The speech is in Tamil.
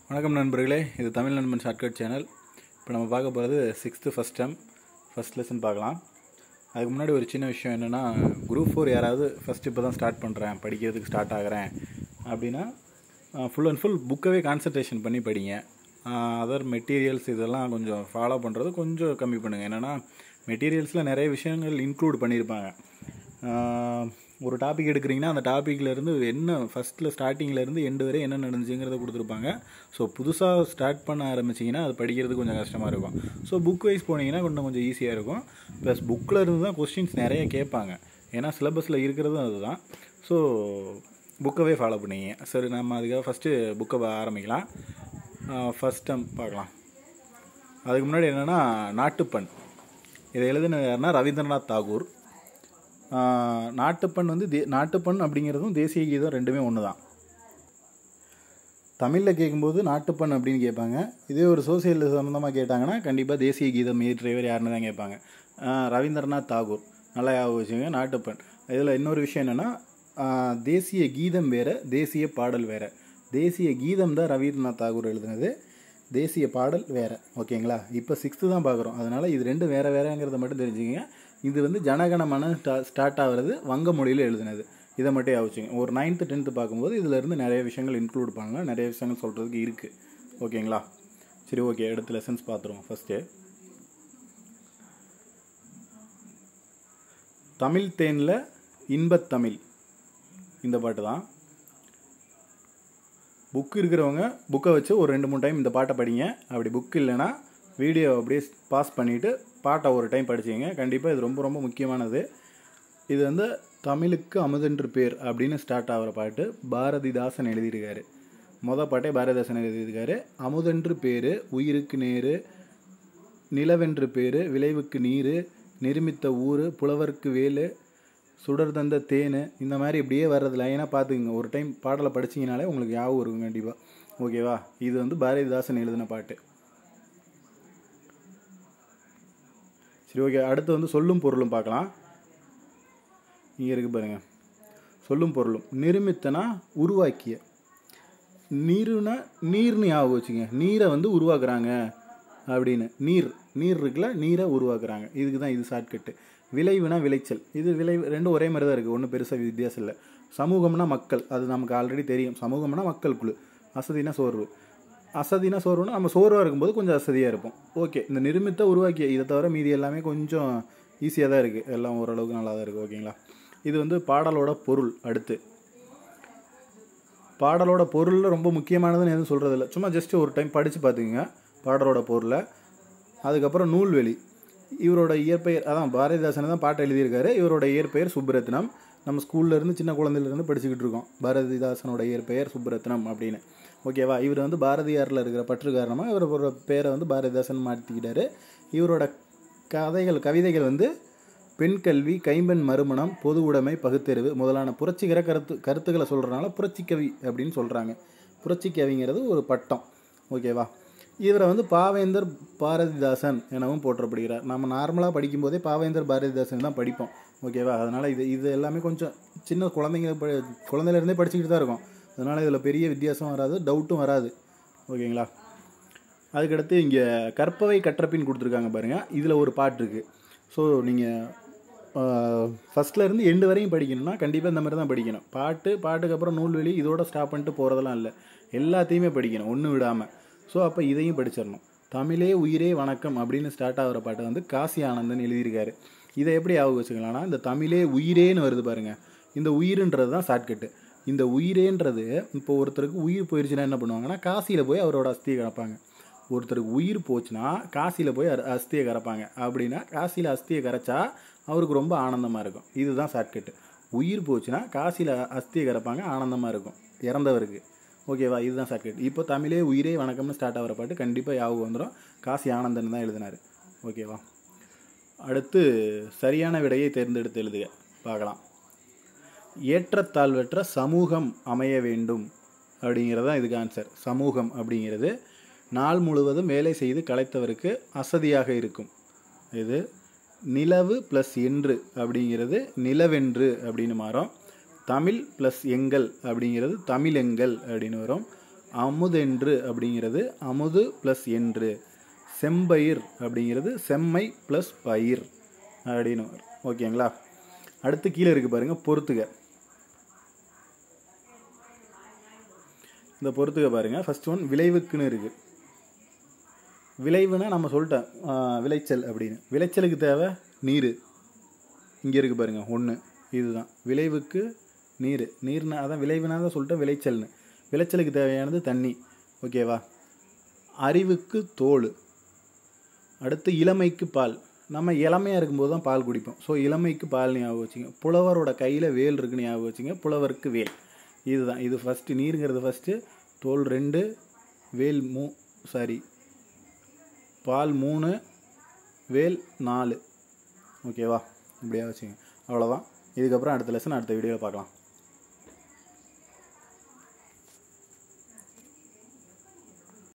வணக்கம் நண்பர்களே இது தமிழ் நண்பன் ஷார்ட்கட் சேனல் இப்போ நம்ம பார்க்க போகிறது sixth first time first lesson பார்க்கலாம் அதுக்கு முன்னாடி ஒரு சின்ன விஷயம் என்னென்னா குரூப் ஃபோர் யாராவது ஃபஸ்ட் இப்போ தான் ஸ்டார்ட் பண்ணுறேன் படிக்கிறதுக்கு ஸ்டார்ட் ஆகிறேன் அப்படின்னா ஃபுல் அண்ட் ஃபுல் புக்கவே கான்சன்ட்ரேஷன் பண்ணி படிங்க அதர் மெட்டீரியல்ஸ் இதெல்லாம் கொஞ்சம் ஃபாலோ பண்ணுறது கொஞ்சம் கம்மி பண்ணுங்கள் என்னென்னா மெட்டீரியல்ஸில் நிறைய விஷயங்கள் இன்க்ளூட் பண்ணியிருப்பாங்க ஆஹ் ஒரு டாபிக் எடுக்கிறீங்கன்னா அந்த டாப்பிக்கில் இருந்து என்ன ஃபஸ்ட்டில் ஸ்டார்டிங்லேருந்து எண்டு வரை என்ன நடந்துச்சுங்கிறத கொடுத்துருப்பாங்க ஸோ புதுசாக ஸ்டார்ட் பண்ண ஆரம்பிச்சிங்கன்னா அது படிக்கிறது கொஞ்சம் கஷ்டமாக இருக்கும் ஸோ புக் வைஸ் போனீங்கன்னா கொஞ்சம் கொஞ்சம் ஈஸியாக இருக்கும் ப்ளஸ் புக்கில் இருந்து தான் கொஸ்டின்ஸ் நிறைய கேட்பாங்க ஏன்னா சிலபஸில் இருக்கிறதும் அதுதான் ஸோ புக்கவே ஃபாலோ பண்ணிங்க சரி நம்ம அதுக்காக ஃபஸ்ட்டு புக்கை ஆரம்பிக்கலாம் ஃபஸ்ட் டைம் பார்க்கலாம் அதுக்கு முன்னாடி என்னென்னா நாட்டுப்பண் இதை எழுதினது யாருன்னா ரவீந்திரநாத் தாகூர் ஆஹ் நாட்டுப்பண் வந்து தே நாட்டுப்பண் அப்படிங்கிறதும் தேசிய கீதம் ரெண்டுமே ஒன்று தான் தமிழில் கேட்கும்போது நாட்டுப்பண் அப்படின்னு கேட்பாங்க இதே ஒரு சோசியல் சம்மந்தமாக கேட்டாங்கன்னா கண்டிப்பாக தேசிய கீதம் இயற்றியவர் யாருன்னு தான் கேட்பாங்க ஆஹ் ரவீந்திரநாத் தாகூர் நல்லா ஞாபகம் வச்சுங்க நாட்டுப்பண் இதில் இன்னொரு விஷயம் என்னென்னா தேசிய கீதம் வேறு தேசிய பாடல் வேறு தேசிய கீதம் தான் ரவீந்திரநாத் தாகூர் எழுதுனது தேசிய பாடல் வேறு ஓகேங்களா இப்போ சிக்ஸ்த்து தான் பார்க்குறோம் அதனால் இது ரெண்டும் வேறு வேறங்கிறத மட்டும் தெரிஞ்சுக்கங்க இது வந்து ஜனகணமன ஸ்டா ஸ்டார்ட் ஆகிறது வங்க மொழியில் எழுதுனது இதை மட்டும் யோசிச்சுங்க ஒரு நைன்த்து டென்த்து பார்க்கும்போது இதில் இருந்து நிறைய விஷயங்கள் இன்க்ளூட் பண்ணலாம் நிறைய விஷயங்கள் சொல்கிறதுக்கு இருக்குது ஓகேங்களா சரி ஓகே அடுத்த லெசன்ஸ் பார்த்துருவோம் ஃபஸ்ட்டு தமிழ் தேனில் இன்பத்தமிழ் இந்த பாட்டு தான் புக் இருக்கிறவங்க புக்கை வச்சு ஒரு ரெண்டு மூணு டைம் இந்த பாட்டை படிங்க அப்படி புக் இல்லைன்னா வீடியோ அப்படியே பாஸ் பண்ணிவிட்டு பாட்டை ஒரு டைம் படிச்சிங்க கண்டிப்பாக இது ரொம்ப ரொம்ப முக்கியமானது இது வந்து தமிழுக்கு அமுதென்று பேர் அப்படின்னு ஸ்டார்ட் ஆகிற பாட்டு பாரதிதாசன் எழுதியிருக்காரு மொதல் பாட்டே பாரதிதாசன் எழுதியிருக்காரு அமுதென்று பேர் உயிருக்கு நேரு நிலவென்று பேர் விளைவுக்கு நீர் நிருமித்த ஊர் புலவர்க்கு வேலு சுடர் தந்த தேன் இந்த மாதிரி இப்படியே வர்றது லைனாக பார்த்துக்குங்க ஒரு டைம் பாடலை படிச்சிங்கனாலே உங்களுக்கு ஞாபகம் இருக்கும் கண்டிப்பாக ஓகேவா இது வந்து பாரதிதாசன் எழுதின பாட்டு சரி ஓகே அடுத்து வந்து சொல்லும் பொருளும் பார்க்கலாம் இங்கே இருக்கு பாருங்க சொல்லும் பொருளும் நிருமித்தனா உருவாக்கிய நீருனா நீர்னு ஞாபகம் வச்சுங்க நீரை வந்து உருவாக்குறாங்க அப்படின்னு நீர் நீர் இருக்குல்ல நீரை உருவாக்குறாங்க இதுக்கு தான் இது ஷார்ட்கட்டு விளைவுனா விளைச்சல் இது விளைவு ரெண்டும் ஒரே மாதிரி தான் இருக்குது ஒன்றும் பெருசாக வித்தியாசம் இல்லை சமூகம்னா மக்கள் அது நமக்கு ஆல்ரெடி தெரியும் சமூகம்னா மக்கள் குழு அசதினா சோர்வு அசதினா சோர்வுனா நம்ம சோர்வாக இருக்கும்போது கொஞ்சம் அசதியாக இருப்போம் ஓகே இந்த நிருமித்த உருவாக்கிய இதை தவிர மீதி எல்லாமே கொஞ்சம் ஈஸியாக தான் இருக்குது எல்லாம் ஓரளவுக்கு நல்லா தான் இருக்குது ஓகேங்களா இது வந்து பாடலோட பொருள் அடுத்து பாடலோட பொருளில் ரொம்ப முக்கியமானதுன்னு எதுவும் சொல்கிறதில்ல சும்மா ஜஸ்ட் ஒரு டைம் படித்து பார்த்துக்குங்க பாடலோட பொருளை அதுக்கப்புறம் நூல்வெளி இவரோட இயற்பெயர் அதான் பாரதிதாசன் தான் பாட்டை எழுதியிருக்காரு இவரோட இயற்பெயர் சுப்ரத்னம் நம்ம ஸ்கூல்ல இருந்து சின்ன குழந்தையிலேருந்து படிச்சுக்கிட்டு இருக்கோம் பாரதிதாசனோட இயற்பெயர் சுப்ரத்னம் அப்படின்னு ஓகேவா இவர் வந்து பாரதியாரில் இருக்கிற பற்று காரணமாக இவரோட பேரை வந்து பாரதிதாசன் மாற்றிக்கிட்டாரு இவரோட கதைகள் கவிதைகள் வந்து பெண் கல்வி கைம்பெண் மறுமணம் பொது உடைமை பகுத்தறிவு முதலான புரட்சிகர கருத்து கருத்துக்களை சொல்கிறனால புரட்சிக்கவி அப்படின்னு சொல்கிறாங்க புரட்சிக்கவிங்கிறது ஒரு பட்டம் ஓகேவா இவரை வந்து பாவேந்தர் பாரதிதாசன் எனவும் போற்றப்படுகிறார் நம்ம நார்மலாக படிக்கும்போதே பாவேந்தர் பாரதிதாசன் தான் படிப்போம் ஓகேவா அதனால் இது இது எல்லாமே கொஞ்சம் சின்ன குழந்தைங்க ப குழந்தையிலேருந்தே படிச்சுக்கிட்டு தான் இருக்கும் அதனால் இதில் பெரிய வித்தியாசம் வராது டவுட்டும் வராது ஓகேங்களா அதுக்கடுத்து இங்கே கற்பவை கற்றப்பின் கொடுத்துருக்காங்க பாருங்கள் இதில் ஒரு பாட்டு இருக்குது ஸோ நீங்கள் ஃபஸ்ட்லேருந்து எண்டு வரையும் படிக்கணும்னா கண்டிப்பாக இந்த மாதிரி தான் படிக்கணும் பாட்டு பாட்டுக்கு அப்புறம் நூல்வெளி இதோட ஸ்டாப் பண்ணிட்டு போகிறதெல்லாம் இல்லை எல்லாத்தையுமே படிக்கணும் ஒன்றும் விடாமல் ஸோ அப்போ இதையும் படிச்சிடணும் தமிழே உயிரே வணக்கம் அப்படின்னு ஸ்டார்ட் ஆகிற பாட்டு வந்து காசி ஆனந்தன் எழுதியிருக்காரு இதை எப்படி ஞாபகம் வச்சுக்கலாம்னா இந்த தமிழே உயிரேன்னு வருது பாருங்கள் இந்த உயிருன்றது தான் ஷார்ட்கட்டு இந்த உயிரேன்றது இப்போ ஒருத்தருக்கு உயிர் போயிடுச்சுன்னா என்ன பண்ணுவாங்கன்னா காசியில் போய் அவரோட அஸ்தியை கலப்பாங்க ஒருத்தருக்கு உயிர் போச்சுன்னா காசியில் போய் அர- அஸ்தியை கரைப்பாங்க அப்படின்னா காசியில் அஸ்தியை கரைச்சா அவருக்கு ரொம்ப ஆனந்தமாக இருக்கும் இதுதான் ஷார்ட்கட்டு உயிர் போச்சுன்னா காசியில் அஸ்தியை கரைப்பாங்க ஆனந்தமாக இருக்கும் இறந்தவருக்கு ஓகேவா இதுதான் ஷார்ட்கட் இப்போ தமிழே உயிரே வணக்கம்னு ஸ்டார்ட் ஆகிற பாட்டு கண்டிப்பாக ஞாபகம் வந்துடும் காசி ஆனந்தன் தான் எழுதினார் ஓகேவா அடுத்து சரியான விடையை தேர்ந்தெடுத்து எழுதுக பார்க்கலாம் ஏற்றத்தாழ்வற்ற சமூகம் அமைய வேண்டும் அப்படிங்கிறது தான் இதுக்கு ஆன்சர் சமூகம் அப்படிங்கிறது நாள் முழுவதும் வேலை செய்து களைத்தவருக்கு அசதியாக இருக்கும் இது நிலவு ப்ளஸ் என்று அப்படிங்கிறது நிலவென்று அப்படின்னு மாறும் தமிழ் ப்ளஸ் எங்கள் அப்படிங்கிறது தமிழெங்கள் அப்படின்னு வரும் அமுதென்று அப்படிங்கிறது அமுது ப்ளஸ் என்று செம்பயிர் அப்படிங்கிறது செம்மை ப்ளஸ் பயிர் அப்படின்னு வரும் ஓகேங்களா அடுத்து கீழே இருக்கு பாருங்க பொறுத்துக இந்த பொறுத்துக பாருங்க ஃபர்ஸ்ட் ஒன் விளைவுக்குன்னு இருக்கு விளைவுனா நம்ம சொல்லிட்டோம் ஆஹ் விளைச்சல் அப்படின்னு விளைச்சலுக்கு தேவை நீர் இங்கே இருக்கு பாருங்க ஒன்று இதுதான் விளைவுக்கு நீர் நீர்னா அதான் விளைவுனா தான் சொல்லிட்டேன் விளைச்சல்னு விளைச்சலுக்கு தேவையானது தண்ணி ஓகேவா அறிவுக்கு தோல் அடுத்து இளமைக்கு பால் நம்ம இளமையாக இருக்கும்போது தான் பால் குடிப்போம் ஸோ இளமைக்கு பால் ஞாபகம் வச்சுங்க புலவரோட கையில் வேல் இருக்குன்னு ஞாபகம் வச்சுங்க புலவருக்கு வேல் இதுதான் இது ஃபஸ்ட்டு நீருங்கிறது ஃபஸ்ட்டு தோல் ரெண்டு வேல் மூ சாரி பால் மூணு வேல் நாலு ஓகேவா இப்படியா வச்சுங்க அவ்வளோதான் இதுக்கப்புறம் அடுத்த லெசன் அடுத்த வீடியோவில் பார்க்கலாம்